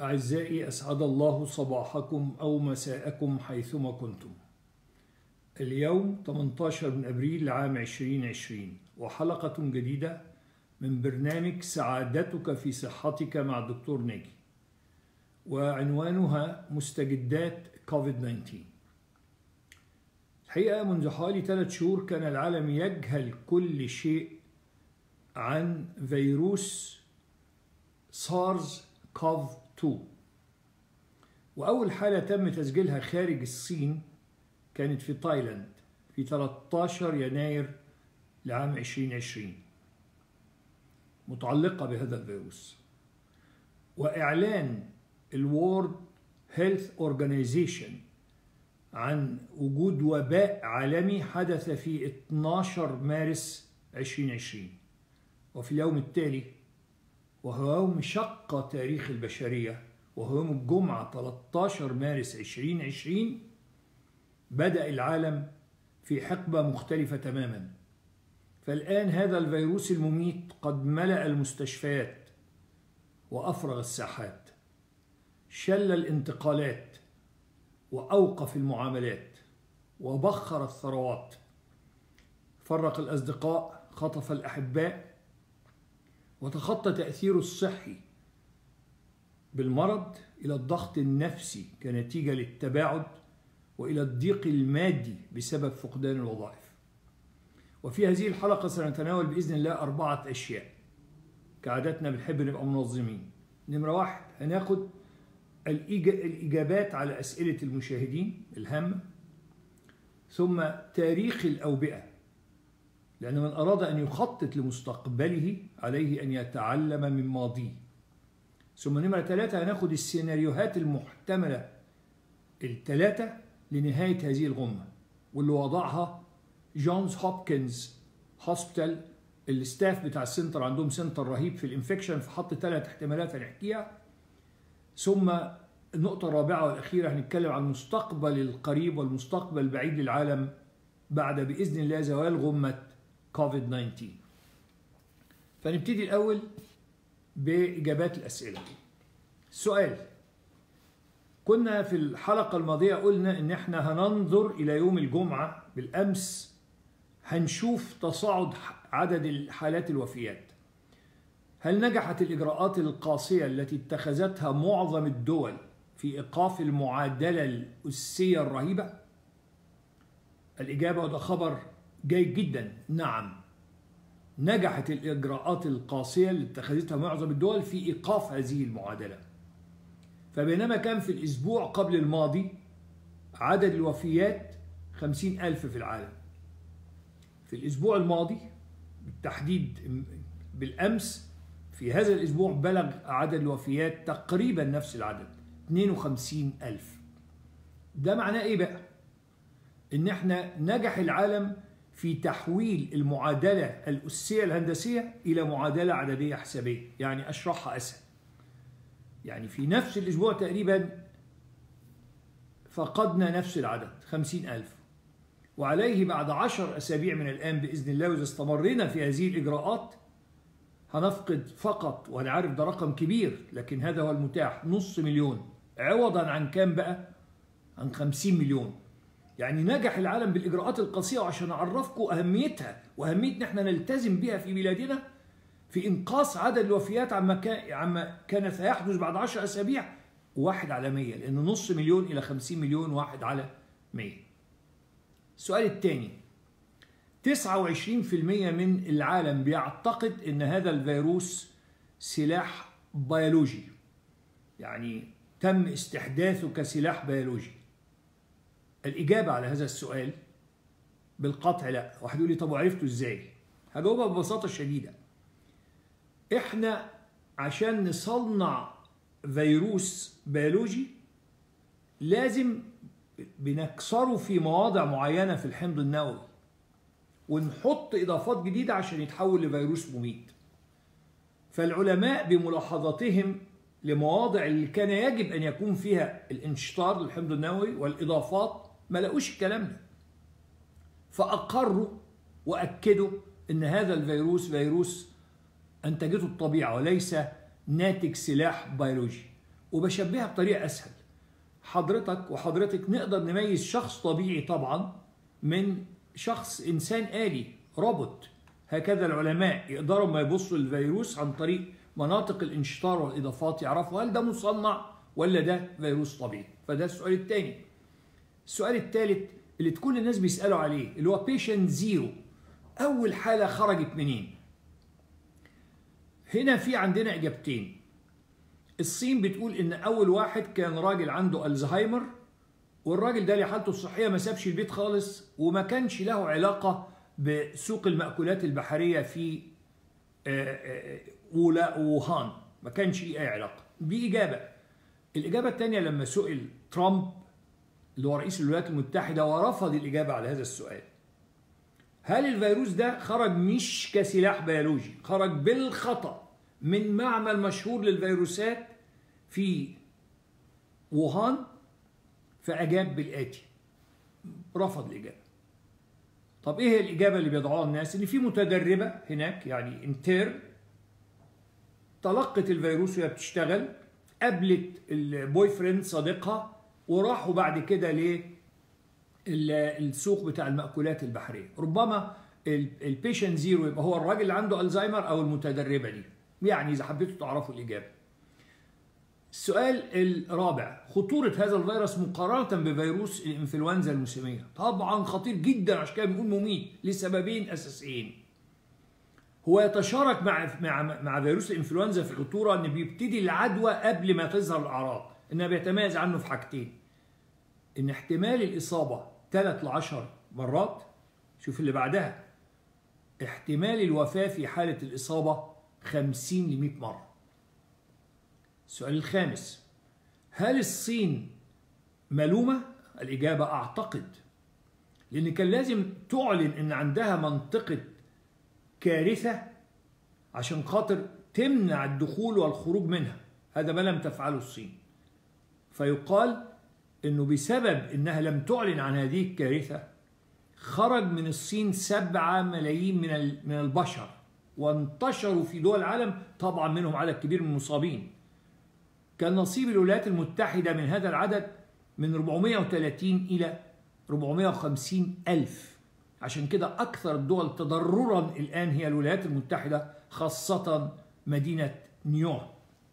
أعزائي أسعد الله صباحكم أو مساءكم حيثما كنتم اليوم 18 من أبريل عام 2020 وحلقة جديدة من برنامج سعادتك في صحتك مع الدكتور ناجي وعنوانها مستجدات كوفيد 19 الحقيقة منذ حوالي ثلاث شهور كان العالم يجهل كل شيء عن فيروس سارز كوف 2 وأول حالة تم تسجيلها خارج الصين كانت في تايلاند في 13 يناير لعام 2020 متعلقة بهذا الفيروس وإعلان الورد هيلث اورجانيزيشن عن وجود وباء عالمي حدث في 12 مارس 2020 وفي اليوم التالي وهو يوم شق تاريخ البشرية وهو يوم الجمعة 13 مارس 2020 بدأ العالم في حقبة مختلفة تماما فالآن هذا الفيروس المميت قد ملأ المستشفيات وأفرغ الساحات شل الانتقالات وأوقف المعاملات وبخر الثروات فرق الأصدقاء خطف الأحباء وتخطى تأثيره الصحي بالمرض إلى الضغط النفسي كنتيجة للتباعد وإلى الضيق المادي بسبب فقدان الوظائف وفي هذه الحلقة سنتناول بإذن الله أربعة أشياء كعادتنا بنحب نبقى منظمين نمرة واحد هناخد الإجابات على أسئلة المشاهدين الهامة ثم تاريخ الأوبئة لأن من أراد أن يخطط لمستقبله عليه أن يتعلم من ماضيه ثم نمرة ثلاثة هناخد السيناريوهات المحتملة الثلاثة لنهاية هذه الغمة واللي وضعها جونز هوبكنز هوسبيتال الستاف بتاع السنتر عندهم سنتر رهيب في الانفكشن فحط ثلاث احتمالات هنحكيها ثم النقطة الرابعة والأخيرة هنتكلم عن المستقبل القريب والمستقبل البعيد للعالم بعد بإذن الله زوال غمة كوفيد 19 فنبتدي الأول بإجابات الأسئلة السؤال كنا في الحلقة الماضية قلنا إن إحنا هننظر إلى يوم الجمعة بالأمس هنشوف تصاعد عدد حالات الوفيات هل نجحت الإجراءات القاسية التي اتخذتها معظم الدول في إيقاف المعادلة الأسية الرهيبة؟ الإجابة وده خبر جيد جدا نعم نجحت الإجراءات القاسية اللي اتخذتها معظم الدول في إيقاف هذه المعادلة فبينما كان في الأسبوع قبل الماضي عدد الوفيات خمسين ألف في العالم في الأسبوع الماضي بالتحديد بالأمس في هذا الأسبوع بلغ عدد الوفيات تقريبا نفس العدد 52 ألف ده معناه إيه بقى؟ إن إحنا نجح العالم في تحويل المعادلة الأسية الهندسية إلى معادلة عددية حسابية يعني أشرحها أسهل يعني في نفس الأسبوع تقريبا فقدنا نفس العدد خمسين ألف وعليه بعد عشر أسابيع من الآن بإذن الله وإذا استمرنا في هذه الإجراءات هنفقد فقط وأنا عارف ده رقم كبير لكن هذا هو المتاح نص مليون عوضا عن كام بقى؟ عن خمسين مليون يعني نجح العالم بالإجراءات القاسية وعشان أعرفكم أهميتها وأهمية إن احنا نلتزم بها في بلادنا في إنقاص عدد الوفيات عما كان عما كان سيحدث بعد 10 أسابيع واحد على 100 لأن نص مليون إلى 50 مليون واحد على 100 السؤال الثاني 29% من العالم بيعتقد ان هذا الفيروس سلاح بيولوجي يعني تم استحداثه كسلاح بيولوجي الإجابة على هذا السؤال بالقطع لا واحد يقول لي طب وعرفته ازاي هجاوبها ببساطة شديدة احنا عشان نصنع فيروس بيولوجي لازم بنكسره في مواضع معينة في الحمض النووي ونحط إضافات جديدة عشان يتحول لفيروس مميت فالعلماء بملاحظتهم لمواضع اللي كان يجب أن يكون فيها الانشطار للحمض النووي والإضافات ما لقوش الكلام ده فأقروا وأكدوا أن هذا الفيروس فيروس أنتجته الطبيعة وليس ناتج سلاح بيولوجي وبشبهها بطريقة أسهل حضرتك وحضرتك نقدر نميز شخص طبيعي طبعا من شخص إنسان آلي روبوت هكذا العلماء يقدروا ما يبصوا للفيروس عن طريق مناطق الانشطار والإضافات يعرفوا هل ده مصنع ولا ده فيروس طبيعي فده السؤال الثاني السؤال الثالث اللي تكون الناس بيسألوا عليه اللي هو بيشنت زيرو أول حالة خرجت منين هنا في عندنا إجابتين الصين بتقول إن أول واحد كان راجل عنده ألزهايمر والراجل ده لحالته الصحية ما سابش البيت خالص وما كانش له علاقة بسوق المأكولات البحرية في ووهان ما كانش أي علاقة دي إجابة الإجابة الثانية لما سئل ترامب اللي هو رئيس الولايات المتحدة ورفض الإجابة على هذا السؤال هل الفيروس ده خرج مش كسلاح بيولوجي خرج بالخطأ من معمل مشهور للفيروسات في ووهان فأجاب بالآتي رفض الإجابة طب إيه الإجابة اللي بيضعوها الناس إن في متدربة هناك يعني انتر تلقت الفيروس وهي بتشتغل قابلت البوي فريند صديقها وراحوا بعد كده للسوق بتاع المأكولات البحرية ربما البيشنت زيرو يبقى هو الراجل اللي عنده ألزهايمر أو المتدربة دي يعني إذا حبيتوا تعرفوا الإجابة السؤال الرابع خطورة هذا الفيروس مقارنة بفيروس الإنفلونزا الموسمية طبعا خطير جدا عشان كده بنقول مميت لسببين أساسيين هو يتشارك مع مع مع فيروس الانفلونزا في الخطوره ان بيبتدي العدوى قبل ما تظهر الاعراض انها بيتميز عنه في حاجتين ان احتمال الاصابه 3 ل 10 مرات شوف اللي بعدها احتمال الوفاه في حاله الاصابه 50 ل 100 مره السؤال الخامس هل الصين ملومه الاجابه اعتقد لان كان لازم تعلن ان عندها منطقه كارثة عشان خاطر تمنع الدخول والخروج منها هذا ما لم تفعله الصين فيقال انه بسبب انها لم تعلن عن هذه الكارثة خرج من الصين سبعة ملايين من من البشر وانتشروا في دول العالم طبعا منهم عدد كبير من المصابين كان نصيب الولايات المتحدة من هذا العدد من 430 إلى 450 ألف عشان كده أكثر الدول تضررا الآن هي الولايات المتحدة خاصة مدينة نيويورك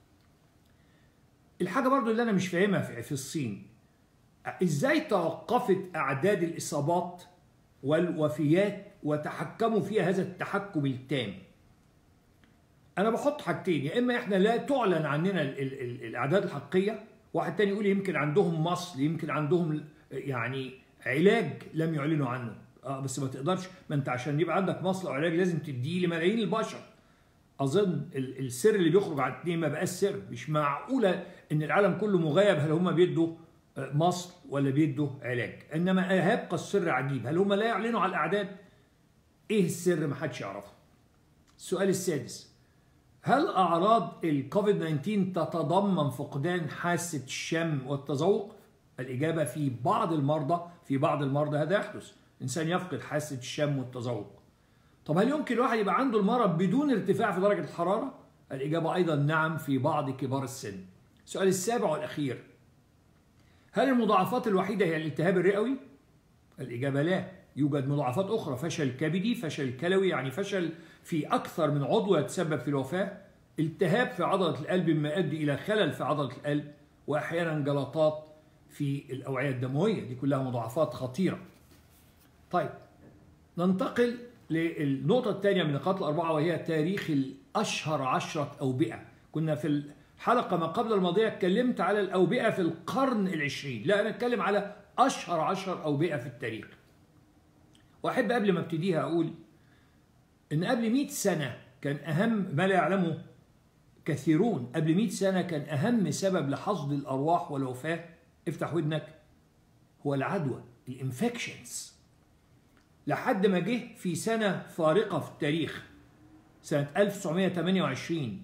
الحاجة برضو اللي أنا مش فاهمها في الصين إزاي توقفت أعداد الإصابات والوفيات وتحكموا فيها هذا التحكم التام أنا بحط حاجتين يا إما إحنا لا تعلن عننا ال ال ال الأعداد الحقيقية واحد تاني يقول يمكن عندهم مصل يمكن عندهم يعني علاج لم يعلنوا عنه اه بس ما تقدرش ما انت عشان يبقى عندك مصل او علاج لازم تديه لملايين البشر اظن السر اللي بيخرج على الاتنين ما بقاش سر مش معقوله ان العالم كله مغيب هل هم بيدوا مصل ولا بيدوا علاج انما هيبقى السر عجيب هل هم لا يعلنوا على الاعداد ايه السر ما حدش يعرفه السؤال السادس هل اعراض الكوفيد 19 تتضمن فقدان حاسه الشم والتذوق الاجابه في بعض المرضى في بعض المرضى هذا يحدث الإنسان يفقد حاسة الشم والتذوق طب هل يمكن الواحد يبقى عنده المرض بدون ارتفاع في درجة الحرارة؟ الإجابة أيضا نعم في بعض كبار السن السؤال السابع والأخير هل المضاعفات الوحيدة هي الالتهاب الرئوي؟ الإجابة لا يوجد مضاعفات أخرى فشل كبدي فشل كلوي يعني فشل في أكثر من عضو يتسبب في الوفاة التهاب في عضلة القلب مما يؤدي إلى خلل في عضلة القلب وأحيانا جلطات في الأوعية الدموية دي كلها مضاعفات خطيرة طيب ننتقل للنقطة الثانية من النقاط الأربعة وهي تاريخ الأشهر عشرة أوبئة كنا في الحلقة ما قبل الماضية اتكلمت على الأوبئة في القرن العشرين لا أنا أتكلم على أشهر عشر أوبئة في التاريخ وأحب قبل ما ابتديها أقول إن قبل 100 سنة كان أهم ما لا يعلمه كثيرون قبل 100 سنة كان أهم سبب لحصد الأرواح والوفاة افتح ودنك هو العدوى الانفكشنز لحد ما جه في سنة فارقة في التاريخ سنة 1928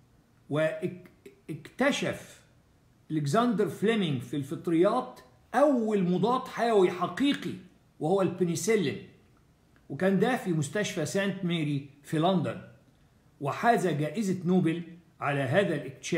واكتشف الكسندر فليمنج في الفطريات أول مضاد حيوي حقيقي وهو البنسلين وكان ده في مستشفى سانت ميري في لندن وحاز جائزة نوبل على هذا الاكتشاف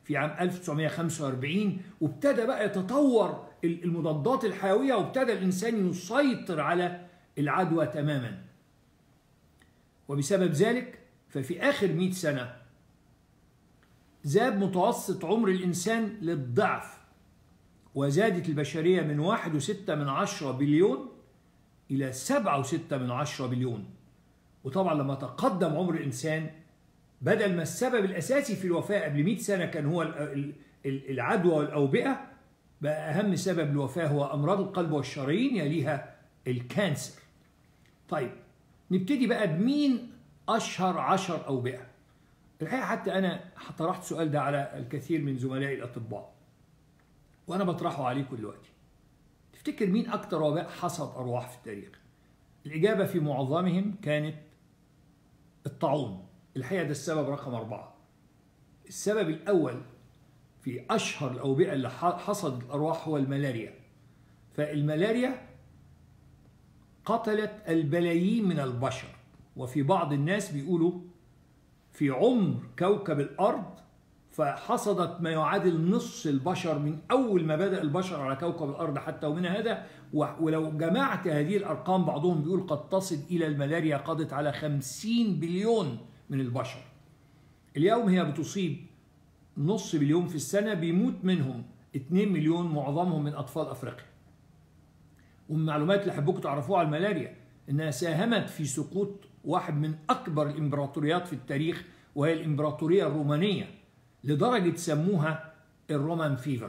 في عام 1945 وابتدى بقى يتطور المضادات الحيوية وابتدى الإنسان يسيطر على العدوى تماما وبسبب ذلك ففي آخر 100 سنة زاد متوسط عمر الإنسان للضعف وزادت البشرية من واحد وستة من عشرة بليون إلى سبعة وستة من عشرة بليون وطبعا لما تقدم عمر الإنسان بدل ما السبب الأساسي في الوفاة قبل 100 سنة كان هو العدوى والأوبئة بقى أهم سبب الوفاة هو أمراض القلب والشرايين يليها الكانسر طيب نبتدي بقى بمين أشهر عشر أوبئة الحقيقة حتى أنا طرحت السؤال ده على الكثير من زملائي الأطباء وأنا بطرحه عليكم دلوقتي تفتكر مين أكتر وباء حصد أرواح في التاريخ الإجابة في معظمهم كانت الطاعون الحقيقة ده السبب رقم أربعة السبب الأول في أشهر الأوبئة اللي حصدت الأرواح هو الملاريا فالملاريا قتلت البلايين من البشر وفي بعض الناس بيقولوا في عمر كوكب الأرض فحصدت ما يعادل نصف البشر من أول ما بدأ البشر على كوكب الأرض حتى ومن هذا ولو جمعت هذه الأرقام بعضهم بيقول قد تصل إلى الملاريا قضت على خمسين بليون من البشر اليوم هي بتصيب نص مليون في السنة بيموت منهم 2 مليون معظمهم من أطفال أفريقيا ومن المعلومات اللي حبوكم تعرفوها على الملاريا إنها ساهمت في سقوط واحد من أكبر الإمبراطوريات في التاريخ وهي الإمبراطورية الرومانية لدرجة سموها الرومان فيفر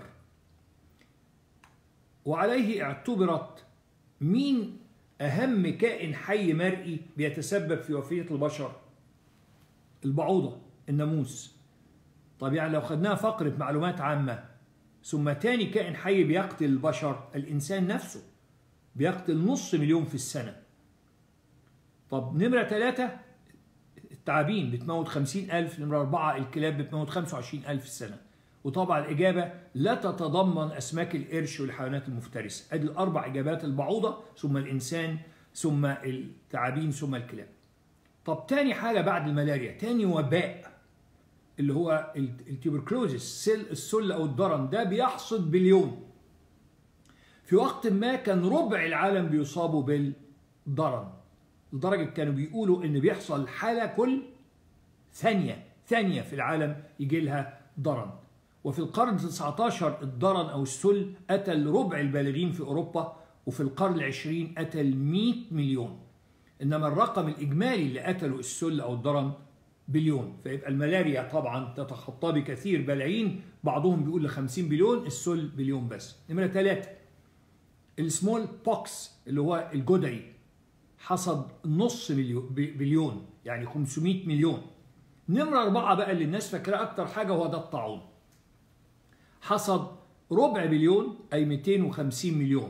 وعليه اعتبرت مين أهم كائن حي مرئي بيتسبب في وفية البشر البعوضة الناموس طب يعني لو خدناها فقرة معلومات عامة ثم تاني كائن حي بيقتل البشر الإنسان نفسه بيقتل نص مليون في السنة طب نمرة ثلاثة التعابين بتموت خمسين ألف نمرة أربعة الكلاب بتموت خمسة وعشرين ألف في السنة وطبعا الإجابة لا تتضمن أسماك القرش والحيوانات المفترسة أدي الأربع إجابات البعوضة ثم الإنسان ثم التعابين ثم الكلاب طب تاني حاجة بعد الملاريا تاني وباء اللي هو التيبركلوزيس السل أو الضرن ده بيحصد بليون في وقت ما كان ربع العالم بيصابوا بالضرن لدرجة كانوا بيقولوا إن بيحصل حالة كل ثانية ثانية في العالم يجي لها ضرن وفي القرن 19 الضرن أو السل قتل ربع البالغين في أوروبا وفي القرن العشرين قتل 100 مليون إنما الرقم الإجمالي اللي قتلوا السل أو الضرن بليون فيبقى الملاريا طبعا تتخطى بكثير بلايين بعضهم بيقول ل 50 بليون السل بليون بس نمرة ثلاثة السمول بوكس اللي هو الجدري حصد نص مليون بليون يعني 500 مليون نمرة أربعة بقى اللي الناس فاكراه أكتر حاجة هو ده الطاعون حصد ربع بليون أي 250 مليون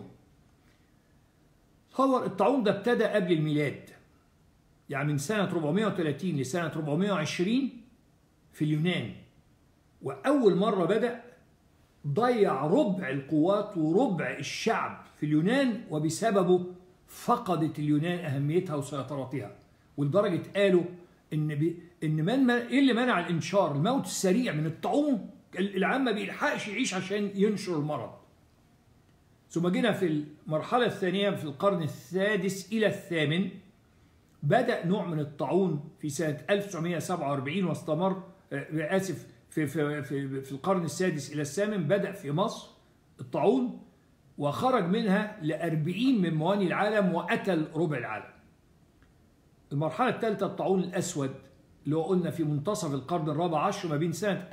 تصور الطاعون ده ابتدى قبل الميلاد يعني من سنة 430 لسنة 420 في اليونان وأول مرة بدأ ضيع ربع القوات وربع الشعب في اليونان وبسببه فقدت اليونان أهميتها وسيطرتها ولدرجة قالوا إن بي إن من إيه اللي منع الإنشار الموت السريع من الطاعون العام ما بيلحقش يعيش عشان ينشر المرض ثم جينا في المرحلة الثانية في القرن السادس إلى الثامن بدأ نوع من الطاعون في سنة 1947 واستمر آسف في, في, في, في القرن السادس إلى الثامن بدأ في مصر الطاعون وخرج منها لأربعين من مواني العالم وقتل ربع العالم المرحلة الثالثة الطاعون الأسود اللي هو قلنا في منتصف القرن الرابع عشر ما بين سنة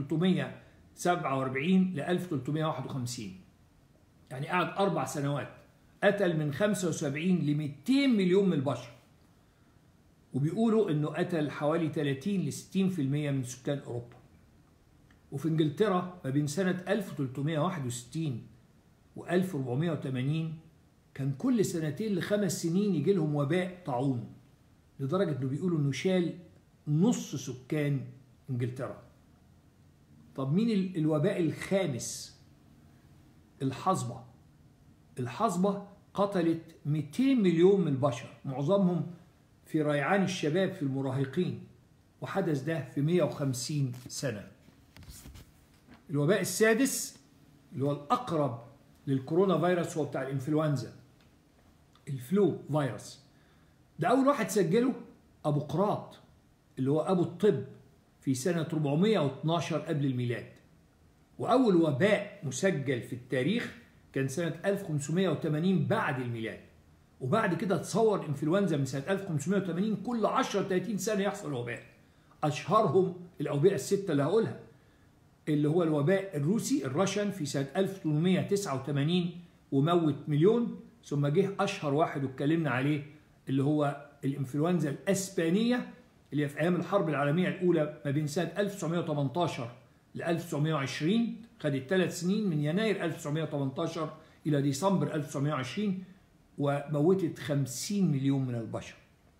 1347 ل 1351 يعني قعد أربع سنوات قتل من 75 ل 200 مليون من البشر وبيقولوا انه قتل حوالي 30 ل 60% من سكان اوروبا وفي انجلترا ما بين سنة 1361 و 1480 كان كل سنتين لخمس سنين يجي لهم وباء طاعون لدرجة انه بيقولوا انه شال نص سكان انجلترا طب مين الوباء الخامس الحصبة الحصبة قتلت 200 مليون من البشر معظمهم في ريعان الشباب في المراهقين وحدث ده في 150 سنة الوباء السادس اللي هو الأقرب للكورونا فيروس هو بتاع الإنفلونزا الفلو فيروس ده أول واحد سجله أبو قراط اللي هو أبو الطب في سنة 412 قبل الميلاد وأول وباء مسجل في التاريخ كان سنة 1580 بعد الميلاد وبعد كده تصور الانفلونزا من سنة 1580 كل 10 30 سنة يحصل وباء أشهرهم الأوبئة الستة اللي هقولها اللي هو الوباء الروسي الرشن في سنة 1889 وموت مليون ثم جه أشهر واحد واتكلمنا عليه اللي هو الانفلونزا الأسبانية اللي هي في أيام الحرب العالمية الأولى ما بين سنة 1918 ل 1920 خدت ثلاث سنين من يناير 1918 إلى ديسمبر 1920 وموتت 50 مليون من البشر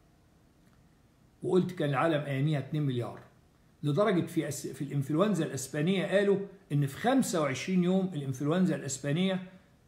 وقلت كان العالم اياميها 2 مليار لدرجه في أس... في الانفلونزا الاسبانيه قالوا ان في 25 يوم الانفلونزا الاسبانيه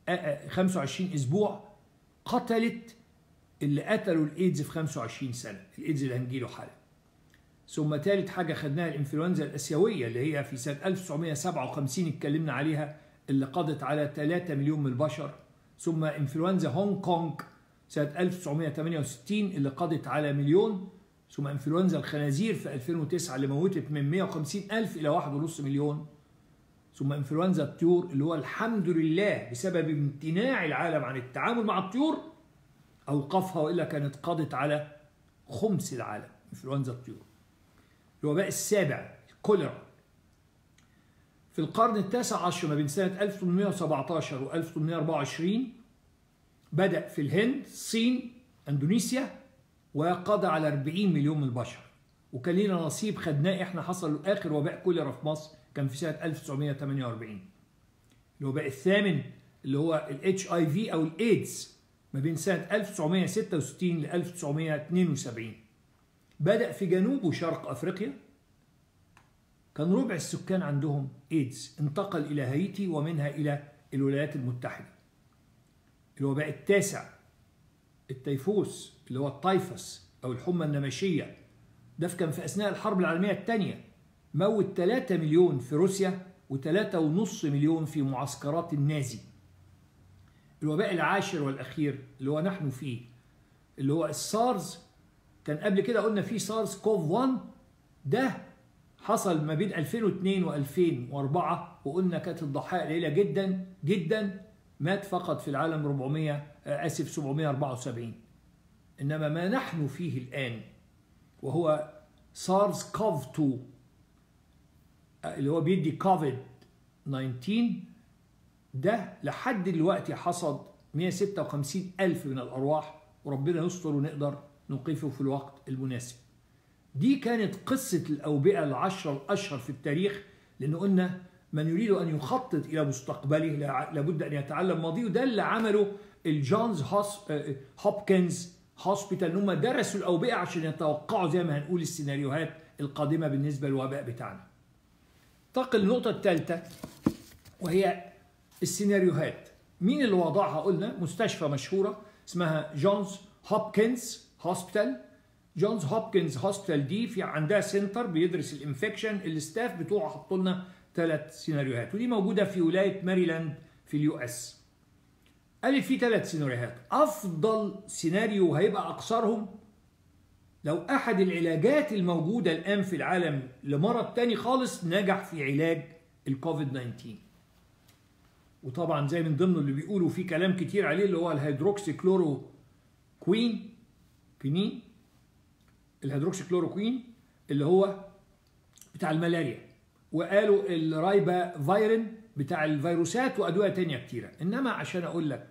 25 اسبوع قتلت اللي قتلوا الايدز في 25 سنه الايدز اللي هنجيله حالا ثم ثالث حاجه خدناها الانفلونزا الاسيويه اللي هي في سنه 1957 اتكلمنا عليها اللي قضت على 3 مليون من البشر ثم انفلونزا هونج كونج سنة 1968 اللي قضت على مليون ثم انفلونزا الخنازير في 2009 اللي موتت من 150 ألف إلى 1.5 مليون ثم انفلونزا الطيور اللي هو الحمد لله بسبب امتناع العالم عن التعامل مع الطيور أوقفها وإلا كانت قضت على خمس العالم انفلونزا الطيور الوباء السابع الكوليرا في القرن التاسع عشر ما بين سنة 1817 و 1824 بدأ في الهند الصين اندونيسيا وقضى على 40 مليون من البشر وكان لنا نصيب خدناه احنا حصل اخر وباء كوليرا في مصر كان في سنة 1948 الوباء الثامن اللي هو الاتش اي في او الايدز ما بين سنة 1966 ل 1972 بدأ في جنوب وشرق افريقيا كان ربع السكان عندهم ايدز انتقل الى هايتي ومنها الى الولايات المتحده الوباء التاسع التيفوس اللي هو التايفس او الحمى النمشيه ده كان في اثناء الحرب العالميه الثانيه موت 3 مليون في روسيا و3.5 مليون في معسكرات النازي الوباء العاشر والاخير اللي هو نحن فيه اللي هو السارز كان قبل كده قلنا فيه سارز كوف 1 ده حصل ما بين 2002 و2004 وقلنا كانت الضحايا قليله جدا جدا مات فقط في العالم 400 اسف 774 انما ما نحن فيه الان وهو سارس كوف 2 اللي هو بيدي كوفيد 19 ده لحد دلوقتي حصد 156 ألف من الأرواح وربنا يستر ونقدر نوقفه في الوقت المناسب دي كانت قصة الأوبئة العشرة الأشهر في التاريخ لأن قلنا من يريد أن يخطط إلى مستقبله لابد أن يتعلم ماضيه وده اللي عمله الجونز هوبكنز هوسبيتال ان هم درسوا الأوبئة عشان يتوقعوا زي ما هنقول السيناريوهات القادمة بالنسبة للوباء بتاعنا. انتقل للنقطة الثالثة وهي السيناريوهات. مين اللي وضعها؟ قلنا مستشفى مشهورة اسمها جونز هوبكنز هوسبيتال جونز هوبكنز هوسبيتال دي في عندها سنتر بيدرس الانفكشن الستاف بتوعه حطوا لنا ثلاث سيناريوهات ودي موجوده في ولايه ماريلاند في اليو اس قالت في ثلاث سيناريوهات افضل سيناريو هيبقى اقصرهم لو احد العلاجات الموجوده الان في العالم لمرض تاني خالص نجح في علاج الكوفيد 19 وطبعا زي من ضمن اللي بيقولوا في كلام كتير عليه اللي هو الهيدروكسي كلورو كوين كينين الهيدروكسي كلوروكوين اللي هو بتاع الملاريا وقالوا الرايبا فايرين بتاع الفيروسات وادويه تانية كتيره انما عشان اقول لك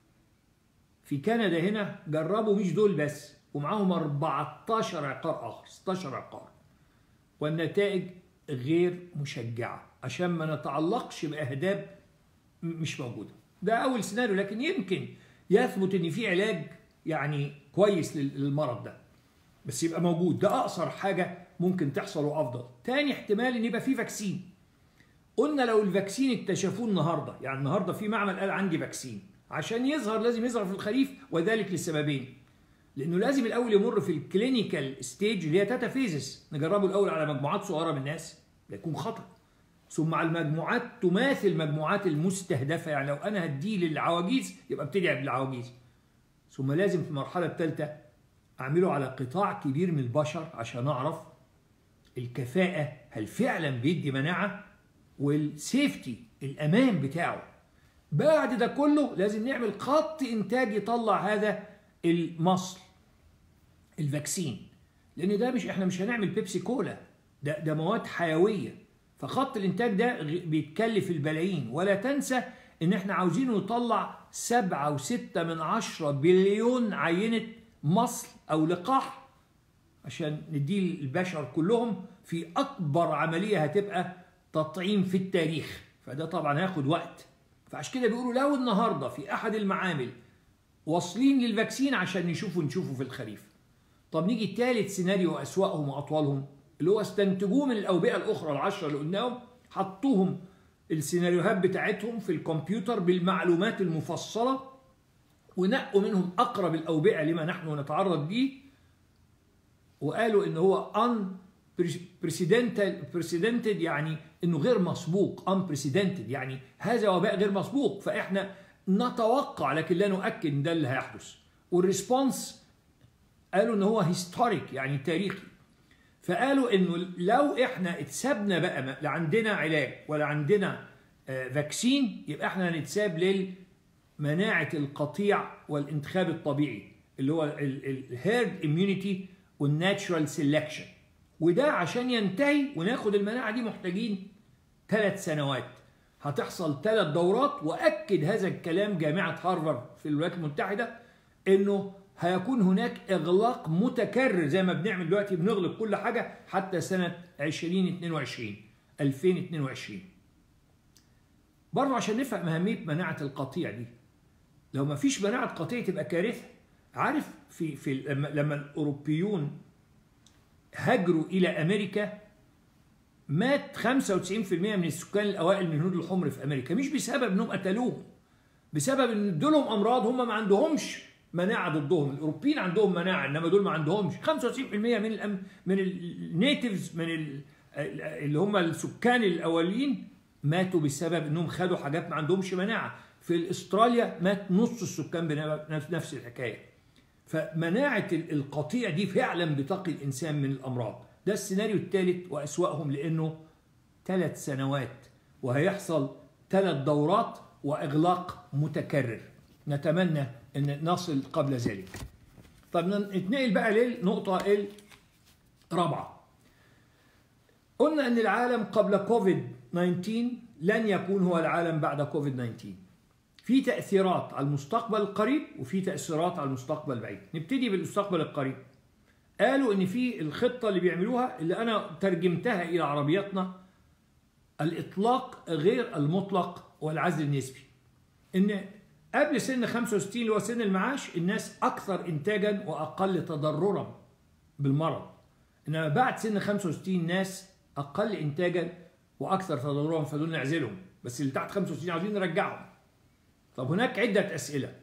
في كندا هنا جربوا مش دول بس ومعاهم 14 عقار اخر 16 عقار والنتائج غير مشجعه عشان ما نتعلقش باهداف مش موجوده ده اول سيناريو لكن يمكن يثبت ان في علاج يعني كويس للمرض ده بس يبقى موجود ده اقصر حاجه ممكن تحصل وافضل تاني احتمال ان يبقى في فاكسين قلنا لو الفاكسين اكتشفوه النهارده يعني النهارده في معمل قال عندي فاكسين عشان يظهر لازم يظهر في الخريف وذلك لسببين لانه لازم الاول يمر في الكلينيكال ستيج اللي هي تاتا فيزس نجربه الاول على مجموعات صغيره من الناس ده يكون خطر ثم على المجموعات تماثل المجموعات المستهدفة يعني لو أنا هديه للعواجيز يبقى ابتدي بالعواجيز ثم لازم في المرحلة الثالثة أعمله على قطاع كبير من البشر عشان أعرف الكفاءة هل فعلا بيدي مناعة والسيفتي الأمان بتاعه بعد ده كله لازم نعمل خط إنتاج يطلع هذا المصل الفاكسين لأن ده مش إحنا مش هنعمل بيبسي كولا ده ده مواد حيوية فخط الإنتاج ده بيتكلف البلايين ولا تنسى إن إحنا عاوزينه يطلع سبعة وستة من عشرة بليون عينة مصل أو لقاح عشان نديه البشر كلهم في أكبر عملية هتبقى تطعيم في التاريخ فده طبعا هياخد وقت فعشان كده بيقولوا لو النهارده في أحد المعامل واصلين للفاكسين عشان نشوفه نشوفه في الخريف طب نيجي ثالث سيناريو أسوأهم وأطولهم اللي هو استنتجوه من الأوبئة الأخرى العشرة اللي قلناهم حطوهم السيناريوهات بتاعتهم في الكمبيوتر بالمعلومات المفصلة ونقوا منهم أقرب الأوبئة لما نحن نتعرض ليه وقالوا إن هو un precedented يعني إنه غير مسبوق unprecedented يعني هذا وباء غير مسبوق فإحنا نتوقع لكن لا نؤكد إن ده اللي هيحدث والريسبونس قالوا إن هو هيستوريك يعني تاريخي فقالوا إنه لو إحنا اتسابنا بقى لا عندنا علاج ولا عندنا فاكسين يبقى إحنا هنتساب لل مناعة القطيع والانتخاب الطبيعي اللي هو الهيرد اميونيتي والناتشرال سيلكشن وده عشان ينتهي وناخد المناعة دي محتاجين ثلاث سنوات هتحصل ثلاث دورات وأكد هذا الكلام جامعة هارفارد في الولايات المتحدة إنه هيكون هناك إغلاق متكرر زي ما بنعمل دلوقتي بنغلق كل حاجة حتى سنة 2022 2022 برضه عشان نفهم أهمية مناعة القطيع دي لو ما فيش مناعة قطيع تبقى كارثة عارف في في لما, لما الأوروبيون هاجروا إلى أمريكا مات 95% من السكان الأوائل من الهنود الحمر في أمريكا مش بسبب إنهم قتلوهم بسبب إن دولهم أمراض هم ما عندهمش مناعة ضدهم الأوروبيين عندهم مناعة إنما دول ما عندهمش 95% من الأم من النيتيفز من ال اللي هم السكان الأولين ماتوا بسبب إنهم خدوا حاجات ما عندهمش مناعة في استراليا مات نص السكان بنفس الحكايه فمناعه القطيع دي فعلا بتقي الانسان من الامراض ده السيناريو الثالث واسواهم لانه ثلاث سنوات وهيحصل ثلاث دورات واغلاق متكرر نتمنى ان نصل قبل ذلك طب نتنقل بقى للنقطه الرابعه قلنا ان العالم قبل كوفيد 19 لن يكون هو العالم بعد كوفيد 19 في تأثيرات على المستقبل القريب وفي تأثيرات على المستقبل البعيد نبتدي بالمستقبل القريب قالوا ان في الخطة اللي بيعملوها اللي انا ترجمتها الى عربياتنا الاطلاق غير المطلق والعزل النسبي ان قبل سن 65 اللي هو سن المعاش الناس اكثر انتاجا واقل تضررا بالمرض انما بعد سن 65 ناس اقل انتاجا واكثر تضررا فدول نعزلهم بس اللي تحت 65 عاوزين نرجعهم طب هناك عدة أسئلة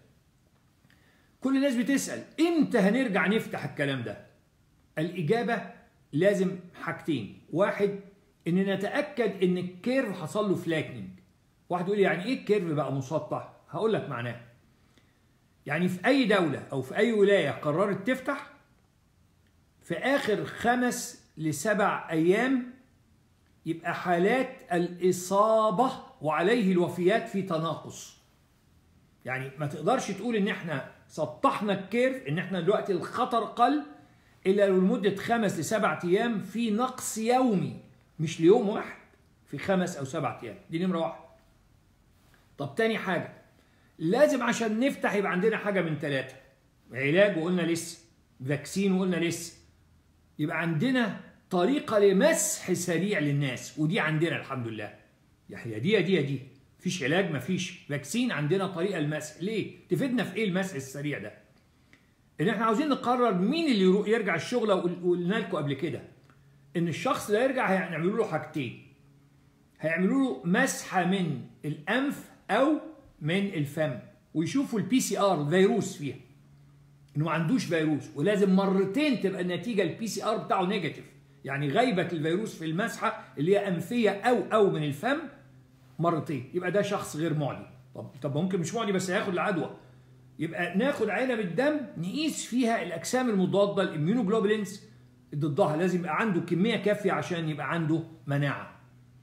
كل الناس بتسأل إمتى هنرجع نفتح الكلام ده الإجابة لازم حاجتين واحد إن نتأكد إن الكيرف حصل له فلاكنينج واحد يقول لي يعني إيه الكيرف بقى مسطح هقول لك معناه يعني في أي دولة أو في أي ولاية قررت تفتح في آخر خمس لسبع أيام يبقى حالات الإصابة وعليه الوفيات في تناقص يعني ما تقدرش تقول ان احنا سطحنا الكيرف ان احنا دلوقتي الخطر قل الا لو لمده خمس لسبع ايام في نقص يومي مش ليوم واحد في خمس او سبع ايام دي نمره واحد طب تاني حاجه لازم عشان نفتح يبقى عندنا حاجه من ثلاثه علاج وقلنا لسه فاكسين وقلنا لسه يبقى عندنا طريقه لمسح سريع للناس ودي عندنا الحمد لله يعني دي دي دي مفيش علاج مفيش فاكسين عندنا طريقه المسح ليه تفيدنا في ايه المسح السريع ده ان احنا عاوزين نقرر مين اللي يرجع الشغل وقلنا لكم قبل كده ان الشخص ده يرجع هنعملوا له حاجتين هيعملوا له مسحه من الانف او من الفم ويشوفوا البي سي ار الفيروس فيها انه ما عندوش فيروس ولازم مرتين تبقى النتيجه البي سي ار بتاعه نيجاتيف يعني غيبة الفيروس في المسحة اللي هي أنفية أو أو من الفم مرتين يبقى ده شخص غير معدي طب طب ممكن مش معدي بس هياخد العدوى يبقى ناخد عينه من الدم نقيس فيها الاجسام المضاده الاميونوجلوبولينز ضدها لازم يبقى عنده كميه كافيه عشان يبقى عنده مناعه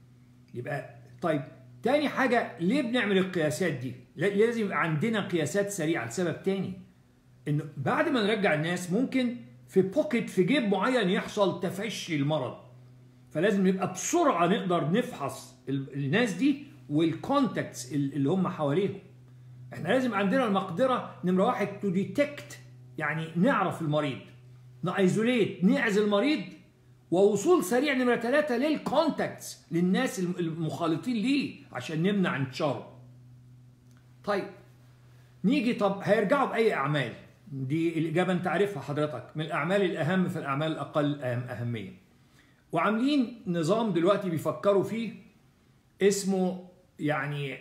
يبقى طيب تاني حاجه ليه بنعمل القياسات دي لازم يبقى عندنا قياسات سريعه لسبب تاني انه بعد ما نرجع الناس ممكن في بوكيت في جيب معين يحصل تفشي المرض فلازم نبقى بسرعه نقدر نفحص الناس دي والكونتاكتس اللي هم حواليهم احنا لازم عندنا المقدره نمره واحد تو ديتكت يعني نعرف المريض نايزوليت نعزل المريض ووصول سريع نمره ثلاثه للكونتاكتس للناس المخالطين ليه عشان نمنع انتشاره. طيب نيجي طب هيرجعوا باي اعمال؟ دي الاجابه انت عارفها حضرتك من الاعمال الاهم في الاعمال الاقل اهميه. وعاملين نظام دلوقتي بيفكروا فيه اسمه يعني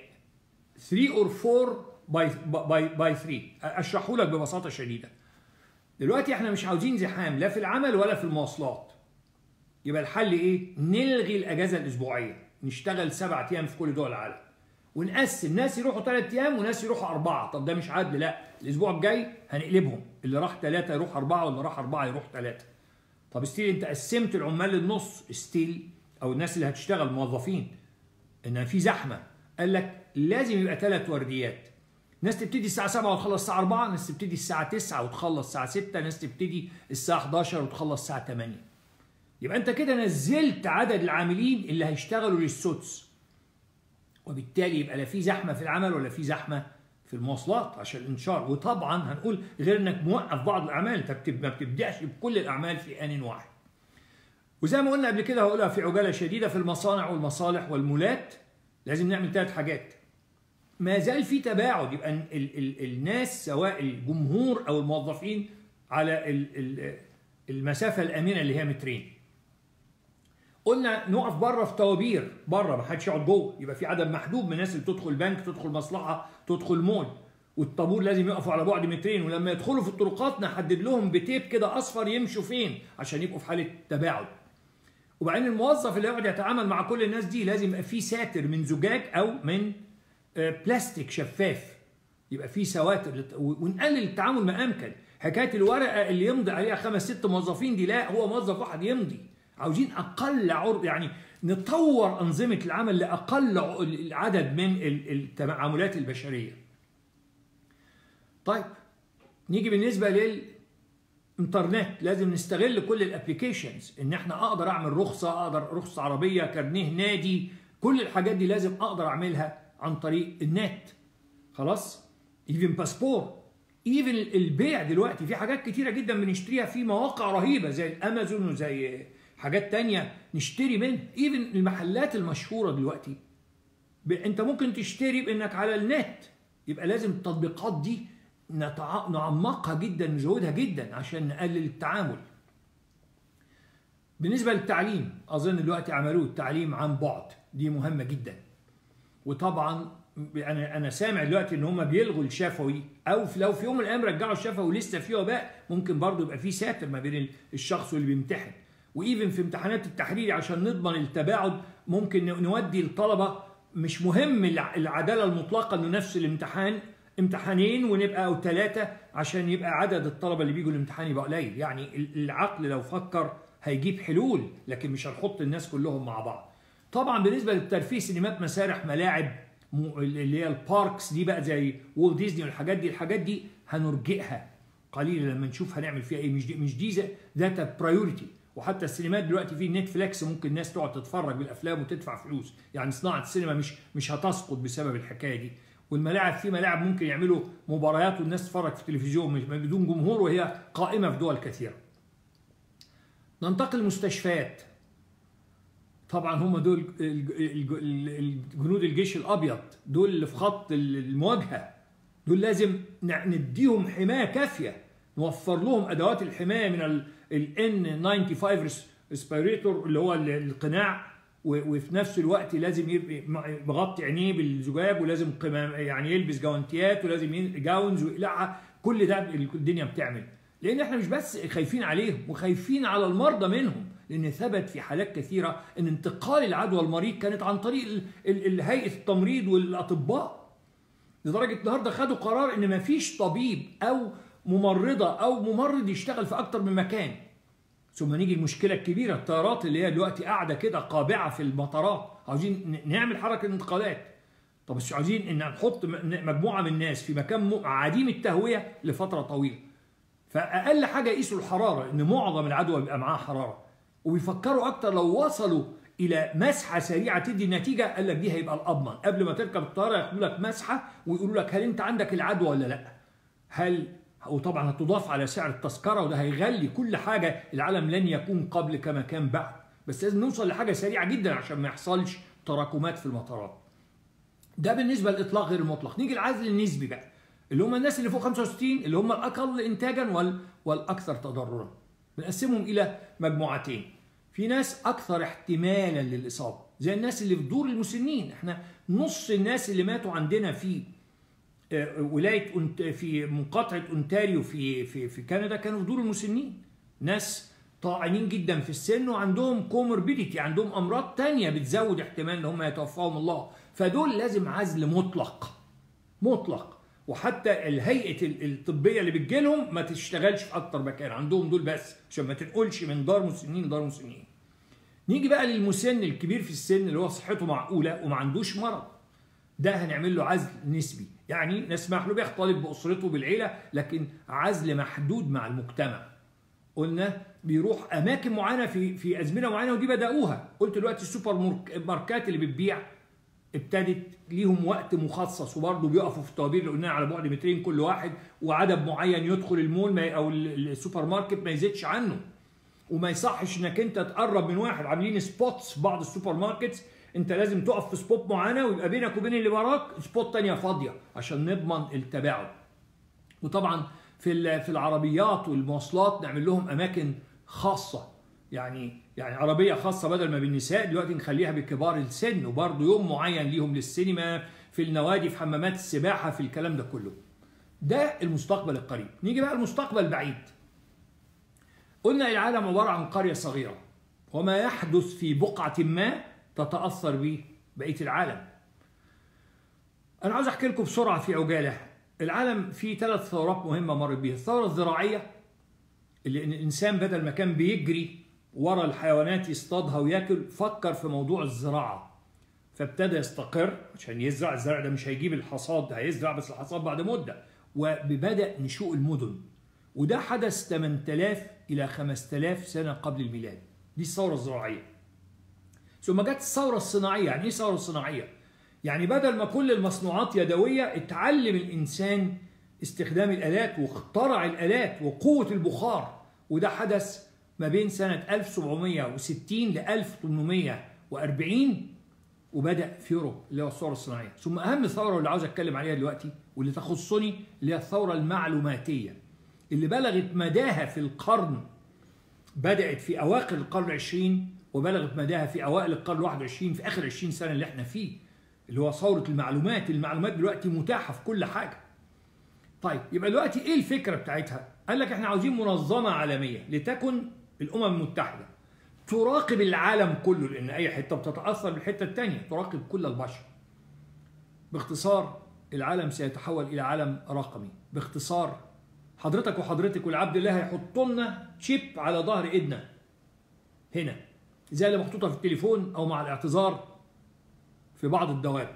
3 اور 4 باي باي باي 3 اشرحه لك ببساطه شديده دلوقتي احنا مش عاوزين زحام لا في العمل ولا في المواصلات يبقى الحل ايه نلغي الاجازه الاسبوعيه نشتغل سبعة ايام في كل دول العالم ونقسم ناس يروحوا ثلاث ايام وناس يروحوا اربعه طب ده مش عدل لا الاسبوع الجاي هنقلبهم اللي راح ثلاثه يروح اربعه واللي راح اربعه يروح ثلاثه طب ستيل انت قسمت العمال للنص ستيل او الناس اللي هتشتغل موظفين ان في زحمه قال لك لازم يبقى ثلاث ورديات ناس تبتدي الساعة 7 وتخلص الساعة 4 ناس تبتدي الساعة 9 وتخلص الساعة 6 ناس تبتدي الساعة 11 وتخلص الساعة 8 يبقى انت كده نزلت عدد العاملين اللي هيشتغلوا للسدس وبالتالي يبقى لا في زحمة في العمل ولا في زحمة في المواصلات عشان الانشار وطبعا هنقول غير انك موقف بعض الاعمال انت ما بتبداش بكل الاعمال في ان واحد وزي ما قلنا قبل كده هقولها في عجاله شديده في المصانع والمصالح والمولات لازم نعمل ثلاث حاجات ما زال في تباعد يبقى ال ال الناس سواء الجمهور او الموظفين على ال ال المسافه الامنه اللي هي مترين قلنا نقف بره في طوابير بره ما حدش يقعد جوه يبقى في عدد محدود من الناس اللي تدخل بنك تدخل مصلحه تدخل مول والطابور لازم يقفوا على بعد مترين ولما يدخلوا في الطرقات نحدد لهم بتيب كده اصفر يمشوا فين عشان يبقوا في حاله تباعد وبعدين الموظف اللي يقعد يتعامل مع كل الناس دي لازم يبقى في ساتر من زجاج او من بلاستيك شفاف يبقى في سواتر ونقلل التعامل ما امكن حكايه الورقه اللي يمضي عليها خمس ست موظفين دي لا هو موظف واحد يمضي عاوزين اقل عرض يعني نطور انظمه العمل لاقل العدد من التعاملات البشريه طيب نيجي بالنسبه للانترنت لازم نستغل كل الابلكيشنز ان احنا اقدر اعمل رخصه اقدر رخصه عربيه كارنيه نادي كل الحاجات دي لازم اقدر اعملها عن طريق النت خلاص ايفن باسبور ايفن البيع دلوقتي في حاجات كتيره جدا بنشتريها في مواقع رهيبه زي الامازون وزي حاجات تانية نشتري منها ايفن المحلات المشهوره دلوقتي انت ممكن تشتري بانك على النت يبقى لازم التطبيقات دي نتع... نعمقها جدا نزودها جدا عشان نقلل التعامل بالنسبه للتعليم اظن دلوقتي عملوه التعليم عن بعد دي مهمه جدا وطبعا انا انا سامع دلوقتي ان هم بيلغوا الشفوي او لو في يوم من الايام رجعوا الشفوي لسه في وباء ممكن برضه يبقى في ساتر ما بين الشخص واللي بيمتحن وايفن في امتحانات التحريري عشان نضمن التباعد ممكن نودي الطلبه مش مهم العداله المطلقه انه نفس الامتحان امتحانين ونبقى او ثلاثه عشان يبقى عدد الطلبه اللي بيجوا الامتحان يبقى قليل يعني العقل لو فكر هيجيب حلول لكن مش هنحط الناس كلهم مع بعض طبعا بالنسبه للترفيه سينمات مسارح ملاعب اللي هي الباركس دي بقى زي وول ديزني والحاجات دي الحاجات دي هنرجئها قليلا لما نشوف هنعمل فيها ايه مش دي مش دي ذات برايورتي وحتى السينمات دلوقتي في نتفليكس ممكن الناس تقعد تتفرج بالافلام وتدفع فلوس يعني صناعه السينما مش مش هتسقط بسبب الحكايه دي والملاعب في ملاعب ممكن يعملوا مباريات والناس تتفرج في التلفزيون بدون جمهور وهي قائمه في دول كثيره ننتقل للمستشفيات طبعا هم دول جنود الجيش الابيض دول اللي في خط المواجهه دول لازم نديهم حمايه كافيه نوفر لهم ادوات الحمايه من ال N95 ريسبيريتور اللي هو القناع وفي نفس الوقت لازم يبقى مغطي عينيه بالزجاج ولازم يعني يلبس جوانتيات ولازم جاونز ويقلعها كل ده الدنيا بتعمل لان احنا مش بس خايفين عليهم وخايفين على المرضى منهم لان ثبت في حالات كثيره ان انتقال العدوى المريض كانت عن طريق هيئه التمريض والاطباء لدرجه النهارده خدوا قرار ان ما فيش طبيب او ممرضه او ممرض يشتغل في اكتر من مكان ثم نيجي المشكله الكبيره الطيارات اللي هي دلوقتي قاعده كده قابعه في المطارات عاوزين نعمل حركه انتقالات طب مش عاوزين ان نحط مجموعه من الناس في مكان عديم التهويه لفتره طويله فاقل حاجه يقيسوا الحراره ان معظم العدوى بيبقى معاها حراره وبيفكروا اكتر لو وصلوا الى مسحه سريعه تدي نتيجه قال لك دي هيبقى الاضمن قبل ما تركب الطياره ياخدوا لك مسحه ويقولوا لك هل انت عندك العدوى ولا لا هل وطبعا هتضاف على سعر التذكره وده هيغلي كل حاجه العالم لن يكون قبل كما كان بعد بس لازم نوصل لحاجه سريعه جدا عشان ما يحصلش تراكمات في المطارات ده بالنسبه للاطلاق غير المطلق نيجي العزل النسبي بقى اللي هم الناس اللي فوق 65 اللي هم الاقل انتاجا وال... والاكثر تضررا بنقسمهم الى مجموعتين في ناس اكثر احتمالا للاصابه زي الناس اللي في دور المسنين احنا نص الناس اللي ماتوا عندنا في ولايه في مقاطعه اونتاريو في في في كندا كانوا في دور المسنين ناس طاعنين جدا في السن وعندهم كوموربيديتي عندهم امراض تانية بتزود احتمال ان هم يتوفاهم الله فدول لازم عزل مطلق مطلق وحتى الهيئه الطبيه اللي بتجيلهم ما تشتغلش في اكتر مكان عندهم دول بس عشان ما تنقلش من دار مسنين لدار مسنين نيجي بقى للمسن الكبير في السن اللي هو صحته معقوله وما عندوش مرض ده هنعمل له عزل نسبي يعني نسمح له بيختلط باسرته بالعيله لكن عزل محدود مع المجتمع قلنا بيروح اماكن معينه في في ازمنه معينه ودي بداوها قلت دلوقتي السوبر ماركات اللي بتبيع ابتدت ليهم وقت مخصص وبرضه بيقفوا في الطوابير اللي قلنا على بعد مترين كل واحد وعدد معين يدخل المول ما او السوبر ماركت ما يزيدش عنه وما يصحش انك انت تقرب من واحد عاملين سبوتس في بعض السوبر ماركتس انت لازم تقف في سبوت معينه ويبقى بينك وبين اللي وراك سبوت تانية فاضيه عشان نضمن التباعد وطبعا في في العربيات والمواصلات نعمل لهم اماكن خاصه يعني يعني عربيه خاصه بدل ما بالنساء دلوقتي نخليها بكبار السن وبرضه يوم معين ليهم للسينما في النوادي في حمامات السباحه في الكلام ده كله ده المستقبل القريب نيجي بقى المستقبل البعيد قلنا العالم عباره عن قريه صغيره وما يحدث في بقعه ما تتاثر به بقيه العالم انا عاوز احكي لكم بسرعه في عجاله العالم فيه ثلاث ثورات مهمه مرت بيها الثوره الزراعيه اللي الانسان بدل ما كان بيجري ورا الحيوانات يصطادها وياكل فكر في موضوع الزراعه فابتدى يستقر عشان يزرع الزرع ده مش هيجيب الحصاد ده هيزرع بس الحصاد بعد مده وبدا نشوء المدن وده حدث 8000 الى 5000 سنه قبل الميلاد دي الثوره الزراعيه ثم جت الثوره الصناعيه يعني ايه الثوره الصناعيه يعني بدل ما كل المصنوعات يدويه اتعلم الانسان استخدام الالات واخترع الالات وقوه البخار وده حدث ما بين سنه 1760 ل 1840 وبدا في اوروبا اللي هو الثوره الصناعيه ثم اهم ثوره اللي عاوز اتكلم عليها دلوقتي واللي تخصني اللي هي الثوره المعلوماتيه اللي بلغت مداها في القرن بدات في اواخر القرن العشرين وبلغت مداها في اوائل القرن الواحد والعشرين في اخر 20 سنه اللي احنا فيه اللي هو ثوره المعلومات المعلومات دلوقتي متاحه في كل حاجه طيب يبقى دلوقتي ايه الفكره بتاعتها قال لك احنا عاوزين منظمه عالميه لتكن الامم المتحده تراقب العالم كله لان اي حته بتتاثر بالحته الثانيه تراقب كل البشر باختصار العالم سيتحول الى عالم رقمي باختصار حضرتك وحضرتك والعبد الله هيحطوا لنا شيب على ظهر ايدنا هنا زي اللي محطوطه في التليفون او مع الاعتذار في بعض الدواب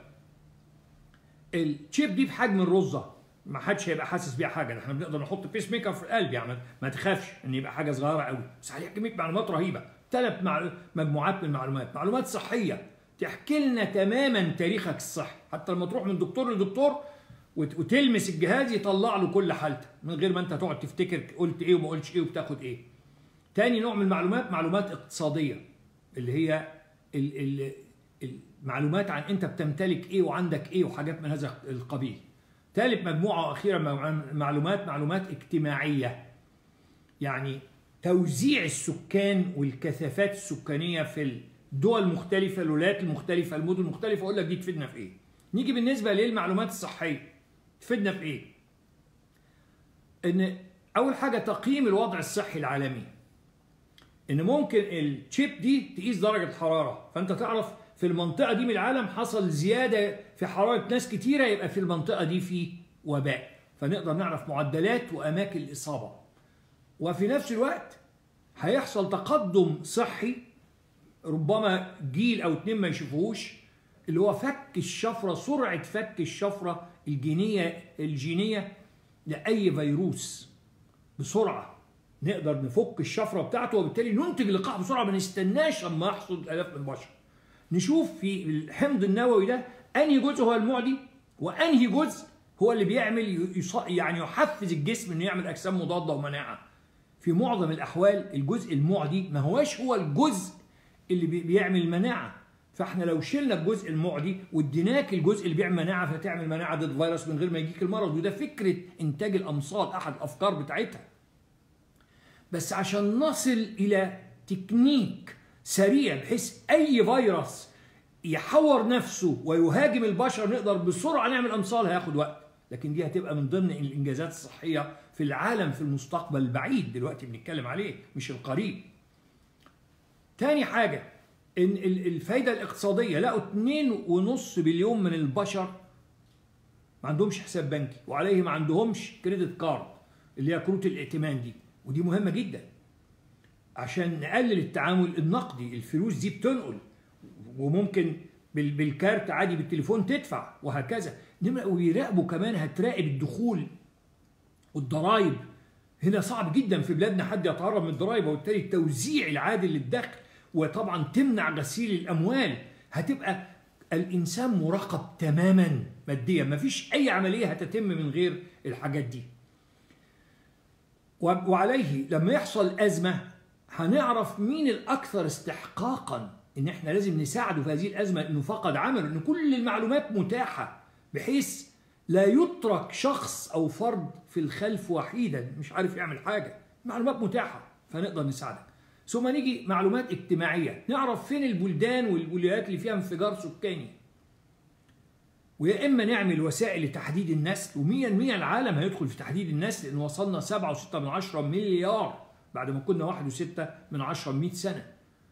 الشيب دي بحجم الرزه ما حدش هيبقى حاسس بيها حاجه احنا بنقدر نحط بيس ميكر في القلب يعني ما تخافش ان يبقى حاجه صغيره قوي بس عليها كميه معلومات رهيبه ثلاث مع... مجموعات من المعلومات معلومات صحيه تحكي لنا تماما تاريخك الصحي حتى لما تروح من دكتور لدكتور وتلمس الجهاز يطلع له كل حالتك من غير ما انت تقعد تفتكر قلت ايه وما قلتش ايه وبتاخد ايه تاني نوع من المعلومات معلومات اقتصاديه اللي هي ال ال المعلومات عن انت بتمتلك ايه وعندك ايه وحاجات من هذا القبيل ثالث مجموعة وأخيرة معلومات معلومات اجتماعية يعني توزيع السكان والكثافات السكانية في الدول المختلفة الولايات المختلفة المدن المختلفة أقول لك دي تفيدنا في إيه نيجي بالنسبة للمعلومات الصحية تفيدنا في إيه إن أول حاجة تقييم الوضع الصحي العالمي ان ممكن الشيب دي تقيس درجه الحراره فانت تعرف في المنطقه دي من العالم حصل زياده في حراره ناس كتيره يبقى في المنطقه دي في وباء فنقدر نعرف معدلات واماكن الاصابه وفي نفس الوقت هيحصل تقدم صحي ربما جيل او اتنين ما يشوفوهوش اللي هو فك الشفره سرعه فك الشفره الجينيه الجينيه لاي فيروس بسرعه نقدر نفك الشفره بتاعته وبالتالي ننتج اللقاح بسرعه ما نستناش اما يحصل الاف من البشر نشوف في الحمض النووي ده انهي جزء هو المعدي وانهي جزء هو اللي بيعمل يعني يحفز الجسم انه يعمل اجسام مضاده ومناعه في معظم الاحوال الجزء المعدي ما هواش هو الجزء اللي بيعمل مناعه فاحنا لو شلنا الجزء المعدي واديناك الجزء اللي بيعمل مناعه فتعمل مناعه ضد فيروس من غير ما يجيك المرض وده فكره انتاج الامصال احد الافكار بتاعتها بس عشان نصل الى تكنيك سريع بحيث اي فيروس يحور نفسه ويهاجم البشر نقدر بسرعه نعمل امصال هياخد وقت لكن دي هتبقى من ضمن الانجازات الصحيه في العالم في المستقبل البعيد دلوقتي بنتكلم عليه مش القريب تاني حاجه ان الفايده الاقتصاديه لقوا 2.5 بليون من البشر ما عندهمش حساب بنكي وعليه ما عندهمش كريدت كارد اللي هي كروت الائتمان دي ودي مهمه جدا عشان نقلل التعامل النقدي الفلوس دي بتنقل وممكن بالكارت عادي بالتليفون تدفع وهكذا ويراقبوا كمان هتراقب الدخول والضرائب هنا صعب جدا في بلادنا حد يتهرب من الضرائب وبالتالي التوزيع العادل للدخل وطبعا تمنع غسيل الاموال هتبقى الانسان مراقب تماما ماديا مفيش اي عمليه هتتم من غير الحاجات دي وعليه لما يحصل ازمه هنعرف مين الاكثر استحقاقا ان احنا لازم نساعده في هذه الازمه انه فقد عمل ان كل المعلومات متاحه بحيث لا يترك شخص او فرد في الخلف وحيدا مش عارف يعمل حاجه معلومات متاحه فنقدر نساعدك ثم نيجي معلومات اجتماعيه نعرف فين البلدان والولايات اللي فيها انفجار سكاني ويا اما نعمل وسائل لتحديد النسل و100% العالم هيدخل في تحديد النسل لان وصلنا 7.6 من 10 مليار بعد ما كنا 1.6 من 10 100 سنه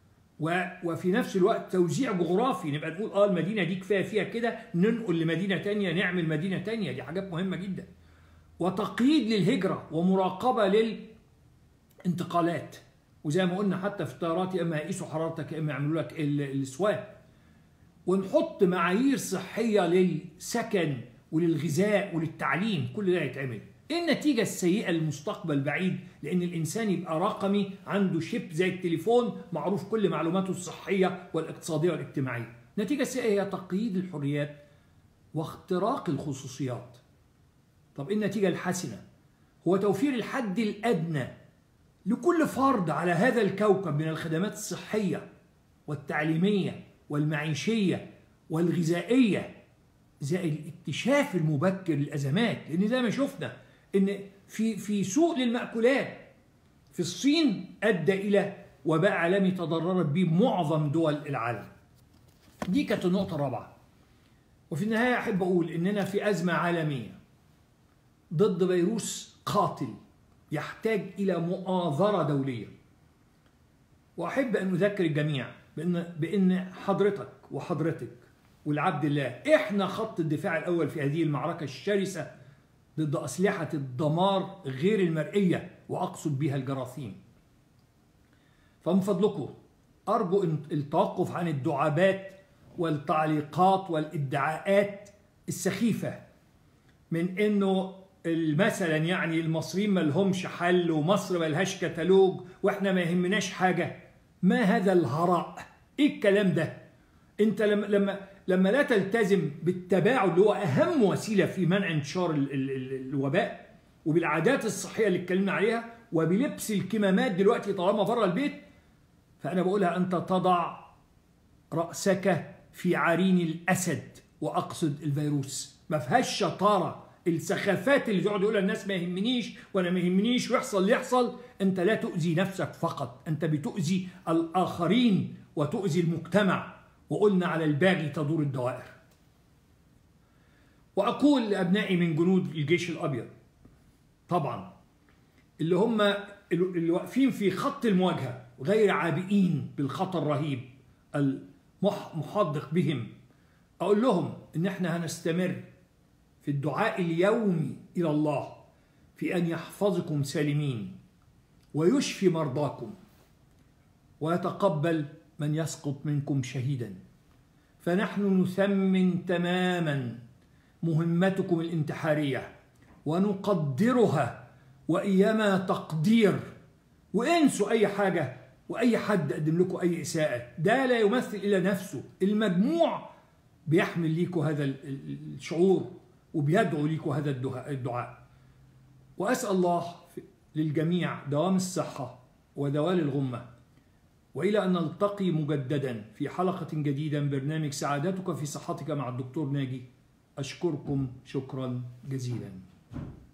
وفي نفس الوقت توزيع جغرافي نبقى نقول اه المدينه دي كفايه فيها كده ننقل لمدينه تانية نعمل مدينه تانية دي حاجات مهمه جدا وتقييد للهجره ومراقبه للانتقالات وزي ما قلنا حتى في الطيارات يا اما يقيسوا حرارتك يا اما يعملوا لك السواب ونحط معايير صحيه للسكن وللغذاء وللتعليم كل ده يتعمل ايه النتيجه السيئه للمستقبل بعيد لان الانسان يبقى رقمي عنده شيب زي التليفون معروف كل معلوماته الصحيه والاقتصاديه والاجتماعيه النتيجه السيئه هي تقييد الحريات واختراق الخصوصيات طب ايه النتيجه الحسنه هو توفير الحد الادنى لكل فرد على هذا الكوكب من الخدمات الصحيه والتعليميه والمعيشيه والغذائيه زائد الاكتشاف المبكر للازمات لان زي ما شفنا ان في في سوق للمأكولات في الصين ادى الى وباء عالمي تضررت به معظم دول العالم. دي كانت النقطة الرابعة. وفي النهاية أحب أقول إننا في أزمة عالمية ضد فيروس قاتل يحتاج إلى مؤازرة دولية. وأحب أن أذكر الجميع بأن بأن حضرتك وحضرتك والعبد الله احنا خط الدفاع الاول في هذه المعركه الشرسه ضد اسلحه الدمار غير المرئيه واقصد بها الجراثيم. فمن فضلكم ارجو التوقف عن الدعابات والتعليقات والادعاءات السخيفه من انه مثلا يعني المصريين ما لهمش حل ومصر ما لهاش كتالوج واحنا ما يهمناش حاجه ما هذا الهراء ايه الكلام ده انت لما لما لما لا تلتزم بالتباعد اللي هو اهم وسيله في منع انتشار ال ال ال الوباء وبالعادات الصحيه اللي اتكلمنا عليها وبلبس الكمامات دلوقتي طالما بره البيت فانا بقولها انت تضع راسك في عرين الاسد واقصد الفيروس ما فيهاش شطاره السخافات اللي تقعد يقولها الناس ما يهمنيش وانا ما يهمنيش ويحصل اللي يحصل انت لا تؤذي نفسك فقط انت بتؤذي الاخرين وتؤذي المجتمع وقلنا على الباغي تدور الدوائر وأقول لأبنائي من جنود الجيش الأبيض طبعا اللي هم اللي واقفين في خط المواجهة غير عابئين بالخطر الرهيب المحدق بهم أقول لهم إن إحنا هنستمر في الدعاء اليومي إلى الله في أن يحفظكم سالمين ويشفي مرضاكم ويتقبل من يسقط منكم شهيدا فنحن نثمن تماما مهمتكم الانتحارية ونقدرها وإيما تقدير وانسوا أي حاجة وأي حد قدم لكم أي إساءة ده لا يمثل إلا نفسه المجموع بيحمل ليكم هذا الشعور وبيدعو ليكم هذا الدعاء وأسأل الله للجميع دوام الصحة ودوال الغمة وإلى أن نلتقي مجددا في حلقة جديدة من برنامج سعادتك في صحتك مع الدكتور ناجي أشكركم شكرا جزيلا